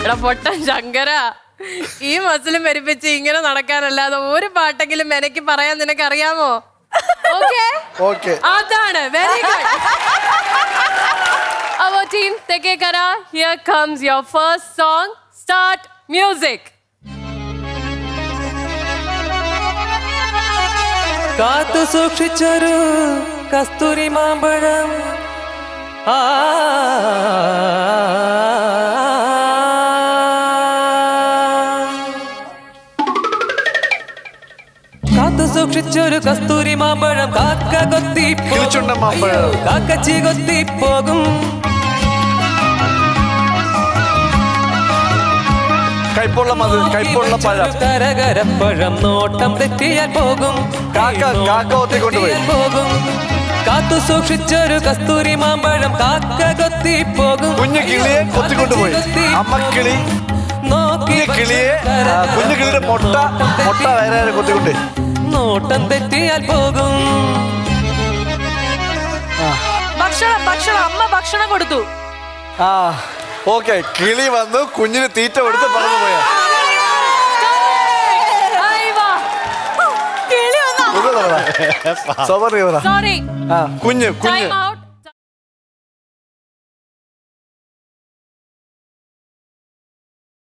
എടാ പൊട്ടൻ ശങ്കര ഈ മസിലും പെരുപ്പിച്ച് ഇങ്ങനെ നടക്കാനല്ലാതെ ഒരു പാട്ടെങ്കിലും എനിക്ക് പറയാൻ നിനക്ക് അറിയാമോ ഓക്കെ ഓക്കെ അതാണ് very good our team Thekkekara here comes your first song start music കാത്തു സൂക്ഷിച്ചൊരു കസ്തൂരി മാമ്പഴം ആ കാത്തു സൂക്ഷിച്ചൊരു കസ്തൂരി മാമ്പഴം കാക്ക കൊത്തി കിളിച്ചുണ്ട മാമ്പഴം. കാക്കച്ചി കൊത്തി പോകും കൈപ്പുള്ള മത് കൈപ്പുള്ള പഴം കരകരപ്പഴം നോട്ടം തെറ്റിയാൽ പോകും കാക്ക കാക്ക ഒത്തിക്കൊണ്ടുപോയി തെറ്റിയാൽ പോകും കാത്തു സൂക്ഷിച്ചൊരു കസ്തൂരി മാമ്പഴം കാക്ക കൊത്തി പോകും കുഞ്ഞു കിളിയെ കൊത്തിക്കൊണ്ടുപോയി അമ്മ കിളി നോക്കി കുഞ്ഞു കിളിയെ ആ, കുഞ്ഞു കിളിയുടെ മുട്ട മുട്ട വയറേ കൊത്തിക്കൊണ്ടേ നോട്ടം തെറ്റിയാൽ പോകും ഭക്ഷണം ഭക്ഷണം അമ്മ ഭക്ഷണം കൊടുത്തു ആ ഓക്കെ കിളി വന്നു കുഞ്ഞിന് തീറ്റ കൊടുത്ത് പറന്നു പോയാ കിളി വന്നോ സോബർ സോറി ആ കുഞ്ഞ് കുഞ്ഞ് ടൈം ഔട്ട്